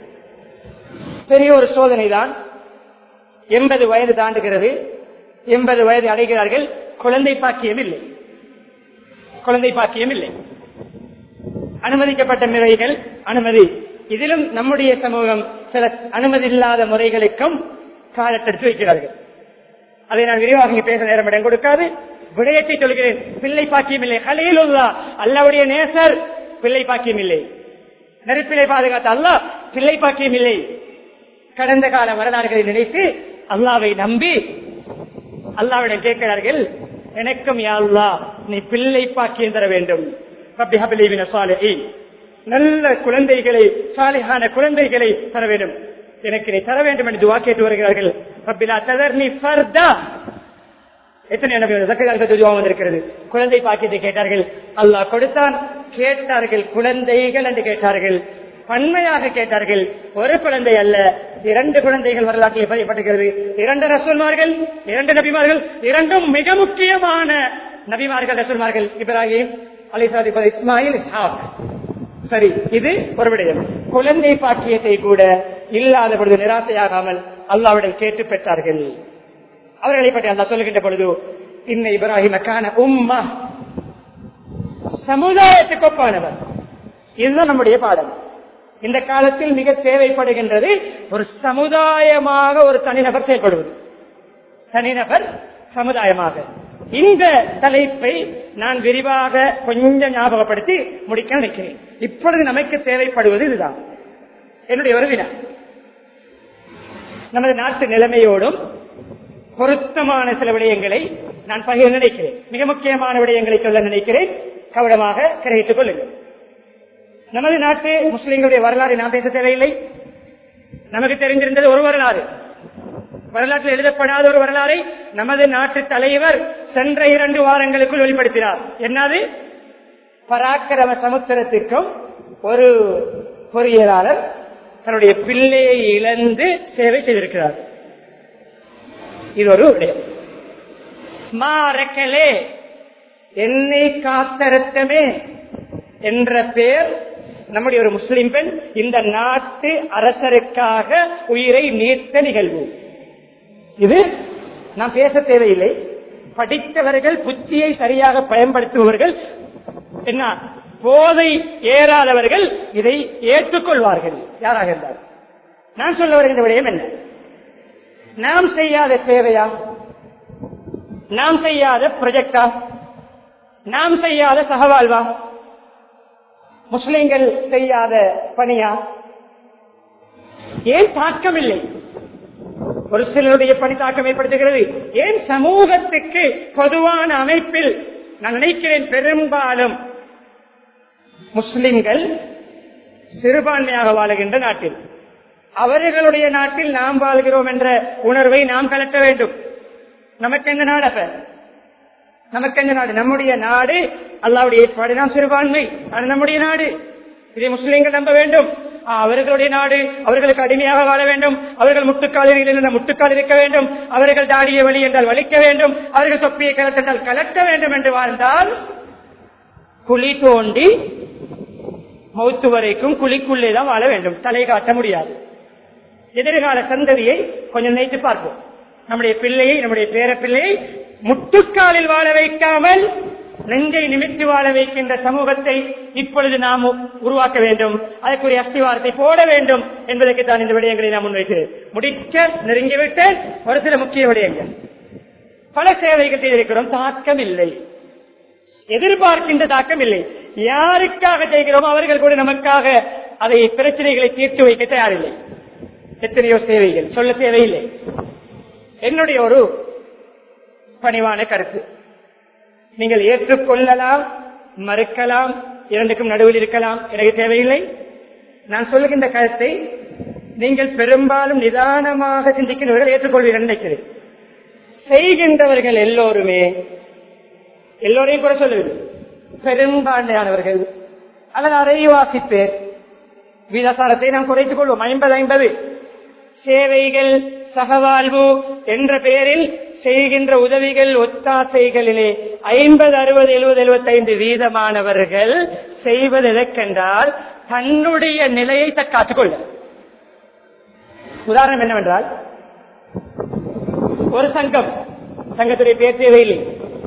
பெரிய ஒரு சோதனை தான் எண்பது வயது தாண்டுகிறது எண்பது வயது அடைகிறார்கள் குழந்தை பாக்கியம் இல்லை குழந்தை பாக்கியம் இல்லை அனுமதிக்கப்பட்ட முறைகள் அனுமதி இதிலும் நம்முடைய சமூகம் சில அனுமதி இல்லாத முறைகளுக்கும் காலத்தெடுத்து வைக்கிறார்கள் அதை நான் விரிவாக இங்கு பேச நேரம் இடம் கொடுக்காது விடயத்தை சொல்கிறேன் பிள்ளை பாக்கியம் இல்லை கலையில் உள்ளா அல்லாவுடைய நேசர் பிள்ளை பாக்கியம் இல்லை நெருப்பிலை பாதுகாத்த அல்லாஹ் பிள்ளை பாக்கியம் இல்லை கடந்த கால வரலாறுகளை நினைத்து அல்லாவை நம்பி அல்லாவிடம் கேட்கிறார்கள் எனக்கும் யா அல்லாஹ் நீ பிள்ளை பாக்கியம் தர வேண்டும் ரப்பி ஹபிலி மின சாலிஹீன். நல்ல குழந்தைகளை சாலிஹான குழந்தைகளை தர வேண்டும் எனக்கு நீ தர வேண்டும் என்று துவா கேட்டு வருகிறார்கள் ரப்பிலா ததர்னி ஃபர்தா எத்தனை நபிகள் ஜக்கரியா துவா வந்திருக்கிறது குழந்தை பாக்கியத்தை கேட்டார்கள் அல்லாஹ் கொடுத்தான் கேட்டார்கள் குழந்தைகள் என்று கேட்டார்கள் பன்மையாக கேட்டார்கள் ஒரு குழந்தை அல்ல இரண்டு குழந்தைகள் வரலாற்றில் பதியப்பட்டிருக்கிறது இரண்டு ரசூல்மார்கள் இரண்டு நபிமார்கள் இரண்டும் மிக முக்கியமான நபிமார்கள் ரசூல்மார்கள் இப்ராஹிம் அலிசாதி இஸ்மாயில் இஸ்ஹாக் சரி இது ஒரு விடயம் குழந்தை பாக்கியத்தை கூட இல்லாத பொழுது நிராசையாகாமல் அல்லாவிடம் கேட்டு பெற்றார்கள் அவர்களை பற்றி அல்லா சொல்லுகின்ற பொழுது இன்ன இப்ராஹிம் கான உம்மா சமுதாயத்துக்கு ஒப்பானவர் இதுதான் நம்முடைய பாடம் இந்த காலத்தில் மிக தேவைப்படுகின்றது ஒரு சமுதாயமாக ஒரு தனிநபர் செயல்படுவது தனிநபர் சமுதாயமாக இந்த தலைப்பை நான் விரிவாக கொஞ்சம் ஞாபகப்படுத்தி முடிக்க நினைக்கிறேன் இப்பொழுது நமக்கு தேவைப்படுவது இதுதான் என்னுடைய ஒரு வினா நமது நாட்டு நிலைமையோடும் பொருத்தமான சில விடயங்களை நான் பகிர நினைக்கிறேன் மிக முக்கியமான விடயங்களை சொல்ல நினைக்கிறேன் கவனமாக கிரகித்துக் கொள்ளுங்கள் நமது நாட்டு முஸ்லிம்களுடைய வரலாறு நாம் பேச தேவையில்லை நமக்கு தெரிந்திருந்தது ஒரு வரலாறு வரலாற்றில் எழுதப்படாத ஒரு வரலாறை நமது நாட்டு தலைவர் சென்ற இரண்டு வாரங்களுக்குள் வெளிப்படுத்தினார் என்னது பராக்கிரம சமுத்திரத்திற்கும் ஒரு பொறியியலாளர் தன்னுடைய பிள்ளையை இழந்து சேவை செய்திருக்கிறார் இது ஒரு விடயம் மாறக்கலே என்னை காத்தரத்தமே என்ற பெயர் நம்முடைய ஒரு முஸ்லிம் பெண் இந்த நாட்டு அரசருக்காக உயிரை நீர்த்த நிகழ்வு இது நாம் பேச தேவையில்லை படித்தவர்கள் புத்தியை சரியாக பயன்படுத்துபவர்கள் என்ன போதை ஏறாதவர்கள் இதை ஏற்றுக்கொள்வார்கள் யாராக இருந்தார் நான் சொல்ல வருகின்ற விடயம் என்ன நாம் செய்யாத சேவையா நாம் செய்யாத ப்ரொஜெக்டா நாம் செய்யாத சகவாழ்வா முஸ்லிம்கள் செய்யாத பணியா ஏன் தாக்கம் இல்லை ஒரு சிலருடைய பணி தாக்கம் ஏற்படுத்துகிறது ஏன் சமூகத்துக்கு பொதுவான அமைப்பில் நான் நினைக்கிறேன் பெரும்பாலும் முஸ்லிம்கள் சிறுபான்மையாக வாழுகின்ற நாட்டில் அவர்களுடைய நாட்டில் நாம் வாழ்கிறோம் என்ற உணர்வை நாம் கலட்ட வேண்டும் நமக்கு எந்த நாடு அப்ப நமக்கு எந்த நாடு நம்முடைய நாடு அல்லாவுடைய ஏற்பாடு நாம் சிறுபான்மை அது நம்முடைய நாடு இதை முஸ்லிம்கள் நம்ப வேண்டும் ஆ, அவர்களுடைய நாடு அவர்களுக்கு அடிமையாக வாழ வேண்டும் அவர்கள் முட்டுக்காலில் இருந்த முட்டுக்கால் இருக்க வேண்டும் அவர்கள் தாடிய வழி என்றால் வலிக்க வேண்டும் அவர்கள் தொப்பியை கலட்டென்றால் கலட்ட வேண்டும் என்று வாழ்ந்தால் குழி தோண்டி மௌத்து வரைக்கும் குழிக்குள்ளே தான் வாழ வேண்டும் தலை காட்ட முடியாது எதிர்கால சந்ததியை கொஞ்சம் நினைத்து பார்ப்போம் நம்முடைய பிள்ளையை நம்முடைய பேர பிள்ளையை முட்டுக்காலில் வாழ வைக்காமல் நெஞ்சை நிமித்தி வாழ வைக்கின்ற சமூகத்தை இப்பொழுது நாம் உருவாக்க வேண்டும் அதற்குரிய அஸ்திவாரத்தை போட வேண்டும் என்பதற்கு தான் இந்த விடயங்களை நான் முன்வைக்கிறேன் முடிக்க நெருங்கிவிட்டேன் ஒரு சில முக்கிய விடயங்கள் பல சேவைகள் செய்திருக்கிறோம் தாக்கம் இல்லை எதிர்பார்க்கின்ற தாக்கம் இல்லை யாருக்காக செய்கிறோமோ அவர்கள் கூட நமக்காக அதை பிரச்சனைகளை தீர்த்து வைக்க தயாரில்லை எத்தனையோ சேவைகள் சொல்ல தேவையில்லை என்னுடைய ஒரு பணிவான கருத்து நீங்கள் ஏற்றுக்கொள்ளலாம் மறுக்கலாம் இரண்டுக்கும் நடுவில் இருக்கலாம் எனக்கு தேவையில்லை நான் சொல்லுகின்ற கருத்தை நீங்கள் பெரும்பாலும் நிதானமாக சிந்திக்கிறவர்கள் ஏற்றுக்கொள்வீர்கள் நினைக்கிறேன் செய்கின்றவர்கள் எல்லோருமே எல்லோரையும் கூட சொல்லுவது பெரும்பான்மையானவர்கள் அல்லது அரைவாசி பேர் வீதாசாரத்தை நாம் குறைத்துக் கொள்வோம் ஐம்பது ஐம்பது சேவைகள் சகவாழ்வு என்ற பெயரில் செய்கின்ற உதவிகள் ஒத்தாசைகளிலே ஐம்பது அறுபது எழுபது எழுபத்தைந்து வீதமானவர்கள் செய்வது எதற்கென்றால் தன்னுடைய நிலையை தற்காத்துக் கொள்ள உதாரணம் என்னவென்றால் ஒரு சங்கம் சங்கத்துடைய பேர் தேவையில்லை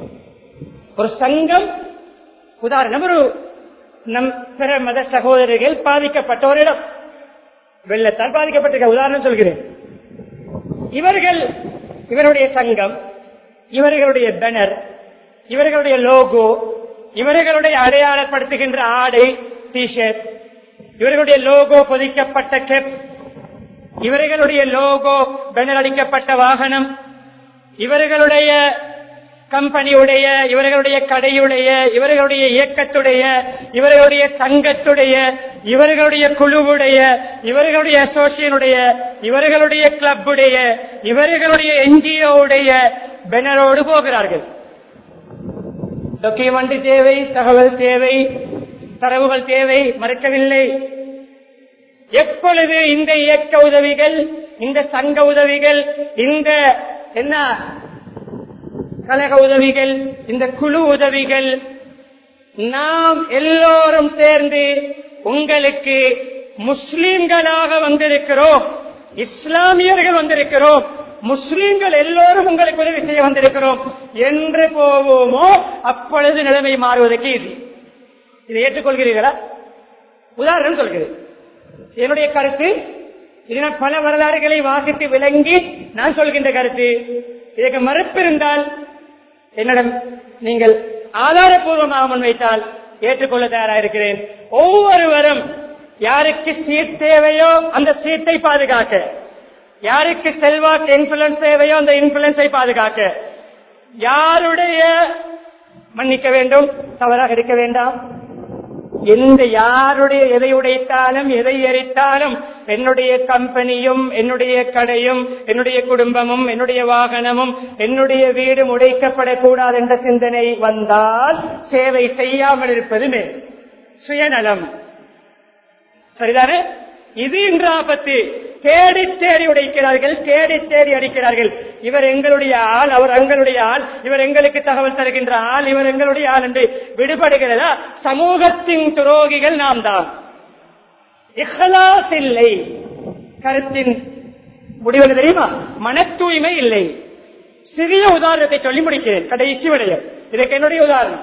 ஒரு சங்கம் உதாரணம் ஒரு நம் பிற மத சகோதரர்கள் பாதிக்கப்பட்ட ஒரு இடம் வெள்ளத்தால் பாதிக்கப்பட்டிருக்க உதாரணம் சொல்கிறேன் இவர்கள் இவருடைய சங்கம் இவர்களுடைய பேனர் இவர்களுடைய லோகோ இவர்களுடைய அடையாளப்படுத்துகின்ற ஆடை டிஷர்ட் இவர்களுடைய லோகோ பொதிக்கப்பட்ட கெப் இவர்களுடைய லோகோ பேனர் அடிக்கப்பட்ட வாகனம் இவர்களுடைய கம்பெனியுடைய இவர்களுடைய கடையுடைய இவர்களுடைய இயக்கத்துடைய இவர்களுடைய சங்கத்துடைய இவர்களுடைய குழுவுடைய இவர்களுடைய அசோசியனுடைய இவர்களுடைய கிளப்புடைய இவர்களுடைய என்ஜிஓடைய பெனரோடு போகிறார்கள் டாக்குமெண்ட் தேவை தகவல் தேவை தரவுகள் தேவை மறுக்கவில்லை எப்பொழுது இந்த இயக்க உதவிகள் இந்த சங்க உதவிகள் இந்த என்ன கழக உதவிகள் இந்த குழு உதவிகள் நாம் எல்லோரும் சேர்ந்து உங்களுக்கு முஸ்லிம்களாக வந்திருக்கிறோம் இஸ்லாமியர்கள் வந்திருக்கிறோம் முஸ்லிம்கள் எல்லோரும் உங்களுக்கு உதவி செய்ய வந்திருக்கிறோம் என்று போவோமோ அப்பொழுது நிலைமை மாறுவதற்கு இது இதை ஏற்றுக்கொள்கிறீர்களா உதாரணம் சொல்கிறேன் என்னுடைய கருத்து இது நான் பல வரலாறுகளை வாசித்து விளங்கி நான் சொல்கின்ற கருத்து இதற்கு மறுப்பு இருந்தால் என்னிடம் நீங்கள் ஆதாரபூர்வமாக முன்வைத்தால் ஏற்றுக்கொள்ள தயாராக இருக்கிறேன் ஒவ்வொருவரும் யாருக்கு சீட் தேவையோ அந்த சீட்டை பாதுகாக்க யாருக்கு செல்வாக்கு இன்ஃபுளுன்ஸ் தேவையோ அந்த இன்ஃபுளுன்ஸை பாதுகாக்க யாருடைய மன்னிக்க வேண்டும் தவறாக இருக்க வேண்டாம் எந்த யாருடைய எதை உடைத்தாலும் எதை எரித்தாலும் என்னுடைய கம்பெனியும் என்னுடைய கடையும் என்னுடைய குடும்பமும் என்னுடைய வாகனமும் என்னுடைய வீடும் உடைக்கப்படக்கூடாது என்ற சிந்தனை வந்தால் சேவை செய்யாமல் இருப்பது மேல் சுயநலம் சரிதானே இது இன்று ஆபத்து தேடி தேடி உடைக்கிறார்கள் தேடி தேடி அடிக்கிறார்கள் இவர் எங்களுடைய ஆள் அவர் எங்களுடைய ஆள் இவர் எங்களுக்கு தகவல் தருகின்ற ஆள் இவர் எங்களுடைய ஆள் என்று விடுபடுகிறதா சமூகத்தின் துரோகிகள் நாம் தான் இஹ்லாஸ் இல்லை கருத்தின் முடிவு தெரியுமா மன தூய்மை இல்லை சிறிய உதாரணத்தை சொல்லி முடிக்கிறேன் கடைசி விடயம் இதற்கு என்னுடைய உதாரணம்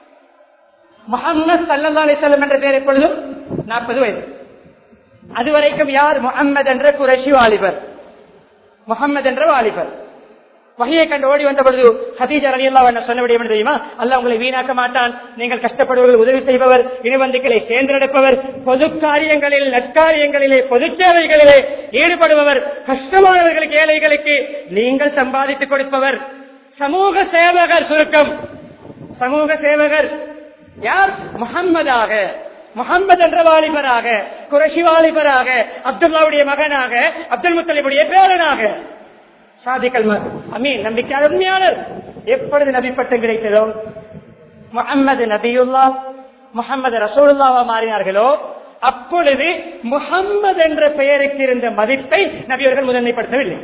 முகமது சல்லா அலிசல்லம் என்ற பெயர் எப்பொழுதும் நாற்பது வயது அதுவரைக்கும் யார் முகம்மது என்ற குரஷி வாலிபர் முகம்மது என்ற வாலிபர் வகையை கண்டு ஓடி வந்த பொழுது ஹதீஜா அலி அல்லா சொன்ன விடயம் என்ன தெரியுமா அல்ல உங்களை வீணாக்க மாட்டான் நீங்கள் கஷ்டப்படுவர்கள் உதவி செய்பவர் இனவந்துக்களை சேர்ந்தெடுப்பவர் பொது காரியங்களில் நற்காரியங்களிலே பொது சேவைகளிலே ஈடுபடுபவர் கஷ்டமானவர்களுக்கு ஏழைகளுக்கு நீங்கள் சம்பாதித்துக் கொடுப்பவர் சமூக சேவகர் சுருக்கம் சமூக சேவகர் யார் முகம்மதாக முகம்மது என்ற வாலிபராக குரஷி வாலிபராக அப்துல்லாவுடைய மகனாக அப்துல் முத்தலிபுடைய பேரனாக சாதிக்கல் அமீன் நம்பிக்கையாளர் உண்மையாளர் எப்பொழுது நபி பட்டம் கிடைத்ததோ முகம்மது நபியுல்லா முகம்மது ரசூலுல்லாவா மாறினார்களோ அப்பொழுது முகம்மது என்ற பெயருக்கு இருந்த மதிப்பை நபியவர்கள் முதன்மைப்படுத்தவில்லை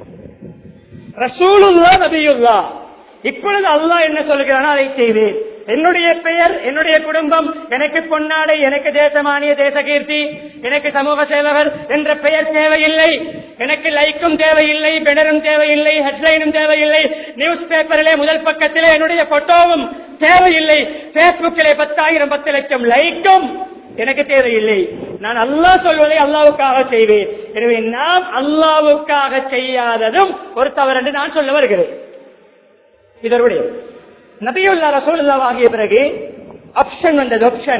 ரசூலுல்லா நபியுல்லா இப்பொழுது அல்லாஹ் என்ன சொல்கிறானோ அதை செய்வேன் என்னுடைய பெயர் என்னுடைய குடும்பம் எனக்கு பொன்னாடை எனக்கு தேசமானிய தேசகீர்த்தி எனக்கு சமூக சேவகர் என்ற பெயர் தேவையில்லை எனக்கு லைக்கும் தேவையில்லை பெனரும் தேவையில்லை ஹெட்லைனும் தேவையில்லை நியூஸ் பேப்பரிலே முதல் பக்கத்திலே என்னுடைய போட்டோவும் தேவையில்லை பேஸ்புக்கிலே பத்தாயிரம் பத்து லட்சம் லைக்கும் எனக்கு தேவையில்லை நான் அல்லாஹ் சொல்வதை அல்லாவுக்காக செய்வேன் எனவே நாம் அல்லாவுக்காக செய்யாததும் ஒரு தவறு என்று நான் சொல்ல வருகிறேன் இதனுடைய நபியுல்லா ரசூலுல்லா ஆகிய பிறகு ஆப்ஷன் வந்தது ஆப்ஷன்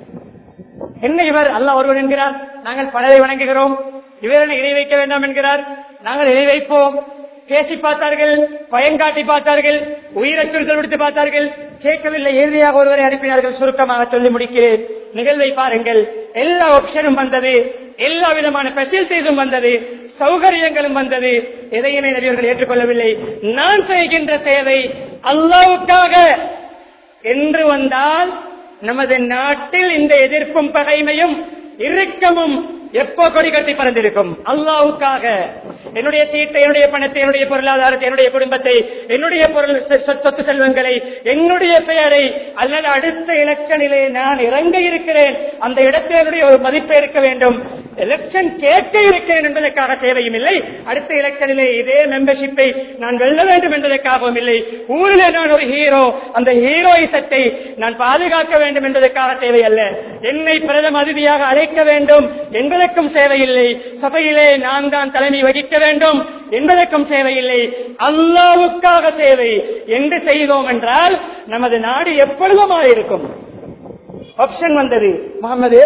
என்ன இவர் அல்லாஹ் ஒருவர் என்கிறார் நாங்கள் பலரை வணங்குகிறோம் இவர் இணை வைக்க வேண்டாம் என்கிறார் நாங்கள் இணை வைப்போம் பேசி பார்த்தார்கள் பயங்காட்டி பார்த்தார்கள் உயிரச்சுறுத்தல் விடுத்து பார்த்தார்கள் கேட்கவில்லை இறுதியாக ஒருவரை அனுப்பினார்கள் சுருக்கமாக சொல்லி முடிக்கிறேன் நிகழ்வை பாருங்கள் எல்லா ஆப்ஷனும் வந்தது எல்லா விதமான பெசிலிட்டிஸும் வந்தது சௌகரியங்களும் வந்தது எதையுமே நபியர்கள் ஏற்றுக்கொள்ளவில்லை நான் செய்கின்ற சேவை அல்லாவுக்காக என்று வந்தால் நமது நாட்டில் இந்த எதிர்ப்பும் பகைமையும் இறுக்கமும் எப்போ கொடி கட்டி பறந்திருக்கும் அல்லாவுக்காக என்னுடைய சீட்டை என்னுடைய பணத்தை என்னுடைய பொருளாதாரத்தை என்னுடைய குடும்பத்தை என்னுடைய பொருள் சொ- சொத்து செல்வங்களை என்னுடைய பெயரை அல்லது அடுத்த எலெக்ஷனிலே நான் இறங்க இருக்கிறேன் அந்த இடத்தில் என்னுடைய ஒரு மதிப்பை இருக்க வேண்டும் எலெக்ஷன் கேட்க இருக்கிறேன் என்பதற்காக தேவையும் இல்லை அடுத்த எலெக்ஷனிலே இதே மெம்பர்ஷிப்பை நான் வெல்ல வேண்டும் என்பதற்காகவும் இல்லை ஊரில் நான் ஒரு ஹீரோ அந்த ஹீரோயிசத்தை நான் பாதுகாக்க வேண்டும் என்பதற்காக தேவையல்ல என்னை பிரதம அதிதியாக அழைக்க வேண்டும் என்பதற்கும் தேவையில்லை சபையிலே நான் தான் தலைமை வகிக்க வேண்டும் என்பதற்கும் தேவையில்லை அல்லாவுக்காக தேவை என்று செய்தோம் என்றால் நமது நாடு எப்பொழுதும் இருக்கும் ஆப்ஷன் வந்தது முகமது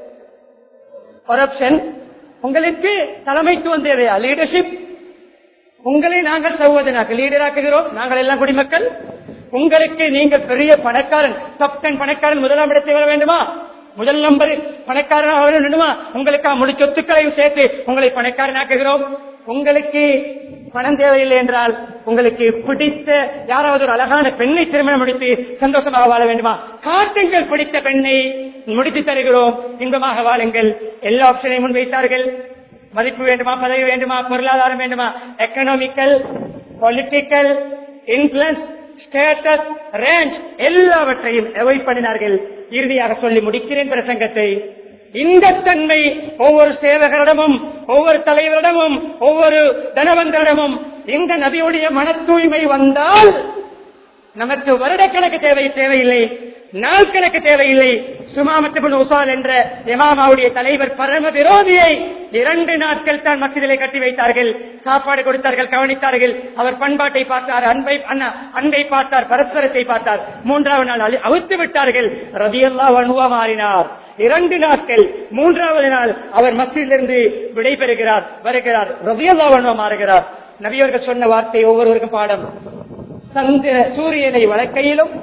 ஒரு ஆப்ஷன் உங்களுக்கு தலைமைத்துவம் தேவையா லீடர்ஷிப் உங்களை நாங்கள் சகோதரனாக்க லீடராக்குகிறோம் நாங்கள் எல்லாம் குடிமக்கள் உங்களுக்கு நீங்கள் பெரிய பணக்காரன் டாப் டென் பணக்காரன் முதலாம் இடத்தை வர வேண்டுமா முதல் நம்பர் பணக்காரனாக வர வேண்டுமா உங்களுக்கு முழு சொத்துக்களையும் சேர்த்து உங்களை பணக்காரனாக்குகிறோம் உங்களுக்கு பணம் தேவையில்லை என்றால் உங்களுக்கு பிடித்த யாராவது ஒரு அழகான பெண்ணை திருமணம் முடித்து சந்தோஷமாக வாழ வேண்டுமா காட்டுங்கள் பிடித்த பெண்ணை முடித்து தருகிறோம் இன்பமாக வாழுங்கள் எல்லா ஆப்ஷனையும் முன்வைத்தார்கள் மதிப்பு வேண்டுமா பதவி வேண்டுமா பொருளாதாரம் வேண்டுமா economical political influence status range எல்லாவற்றையும் அவாய்ட் பண்ணினார்கள் இறுதியாக சொல்லி முடிக்கிறேன் பிரசங்கத்தை இந்த தன்மை ஒவ்வொரு சேவகரிடமும் ஒவ்வொரு தலைவரிடமும் ஒவ்வொரு தனவந்தரிடமும் இந்த நபியுடைய மன தூய்மை வந்தால் நமக்கு வருடக்கணக்கு தேவை தேவையில்லை நாள் கணக்கு தேவையில்லை சுமாமத்துபுன் உசால் என்ற இமாமாவுடைய தலைவர் பரம விரோதியை இரண்டு நாட்கள் தான் மசிதிலே கட்டி வைத்தார்கள் சாப்பாடு கொடுத்தார்கள் கவனித்தார்கள் அவர் பண்பாட்டை பார்த்தார் அன்பை அண்ணா, அன்பை பார்த்தார் பரஸ்பரத்தை பார்த்தார் மூன்றாவது நாள் அழி- அவிழ்த்து விட்டார்கள் ரதியல்லா வனுவா மாறினார் இரண்டு நாட்கள் மூன்றாவது நாள் அவர் மசிதிலிருந்து விடைபெறுகிறார் வருகிறார் ரதியல்லா வனுவா மாறுகிறார் நபியவர்கள் சொன்ன வார்த்தை ஒவ்வொருவருக்கும் பாடம் சந்திர சூரியனை வழக்கையிலும்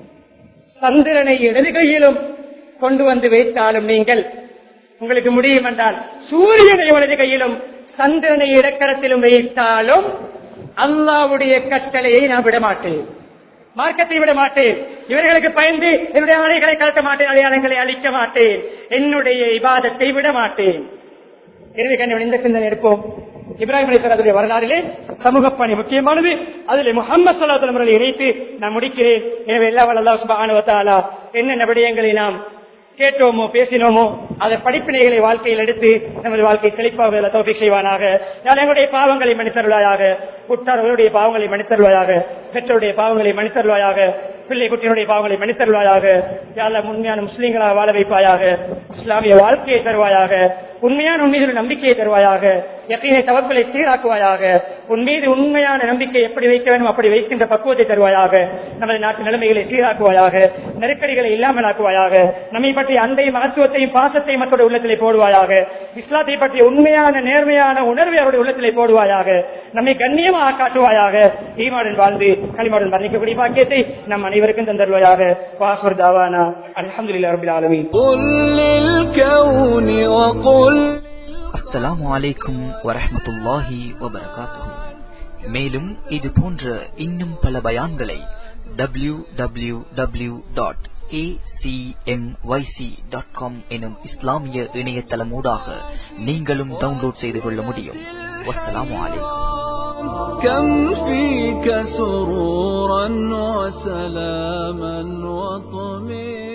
சந்திரனை இடது கையிலும் கொண்டு வந்து வைத்தாலும் நீங்கள் உங்களுக்கு முடியும் என்றால் சூரியனை வலது கையிலும் சந்திரனை இடக்கரத்திலும் வைத்தாலும் அல்லாவுடைய கட்டளையை நான் விட மாட்டேன் மார்க்கத்தை விட மாட்டேன் இவர்களுக்கு பயந்து என்னுடைய ஆணைகளை கலட்ட மாட்டேன் அடையாளங்களை அழிக்க மாட்டேன் என்னுடைய இபாதத்தை விட மாட்டேன் இறுதி கண்ணி இந்த சிந்தனை எடுப்போம் இப்ராஹிம் அலிஸ்வரத்துடைய வரலாறிலே சமூக பணி முக்கியமானது அதில் முகமது சல்லாஹ் முறையில் இணைத்து நான் முடிக்கிறேன் எனவே எல்லா வல்ல சுபானுவத்தாலா என்னென்ன விடயங்களை நாம் கேட்டோமோ பேசினோமோ அதை படிப்பினைகளை வாழ்க்கையில் எடுத்து நமது வாழ்க்கை செழிப்பாக தோஃபிக் செய்வானாக யார் எங்களுடைய பாவங்களை மன்னித்தருளாயாக உற்றார்களுடைய பாவங்களை மன்னித்தருளாயாக பெற்றோருடைய பாவங்களை மன்னித்தருளாயாக பிள்ளை குட்டியினுடைய பாவங்களை மன்னித்தருளாயாக யாரெல்லாம் உண்மையான முஸ்லீம்களாக வாழ வைப்பாயாக இஸ்லாமிய வாழ்க்கையை தருவாயாக உண்மையான உன் மீது ஒரு நம்பிக்கையை தருவாயாக எத்தனை தவறுகளை சீராக்குவாயாக உன் மீது உண்மையான நம்பிக்கை எப்படி வைக்க வேண்டும் அப்படி வைக்கின்ற பக்குவத்தை தருவாயாக நமது நாட்டு நிலைமைகளை சீராக்குவாயாக நெருக்கடிகளை இல்லாமல் ஆக்குவாயாக நம்மை பற்றிய அன்பை மகத்துவத்தையும் பாசத்தையும் மக்களுடைய உள்ளத்திலே போடுவாயாக இஸ்லாத்தை பற்றிய உண்மையான நேர்மையான உணர்வை அவருடைய உள்ளத்திலே போடுவாயாக நம்மை கண்ணியமாக காட்டுவாயாக ஈமாடன் வாழ்ந்து களிமாடன் மரணிக்கக்கூடிய பாக்கியத்தை நம் அனைவருக்கும் தந்தருவாயாக வாசுவர் தாவானா அலமதுல்லா ரபில் ஆலமீன் قل للكون وقل அஸ்ஸலாமு அலைக்கும் வரஹ்மத்துல்லாஹி வபரகாத்துஹு மேலும் இது போன்ற இன்னும் பல பயான்களை W W W dot dot com எனும் இஸ்லாமிய இணையதளமூடாக நீங்களும் டவுன்லோட் செய்து கொள்ள முடியும் வஸ்ஸலாமு அலைக்கும் كم فيك سرورا وسلاما وطمئنا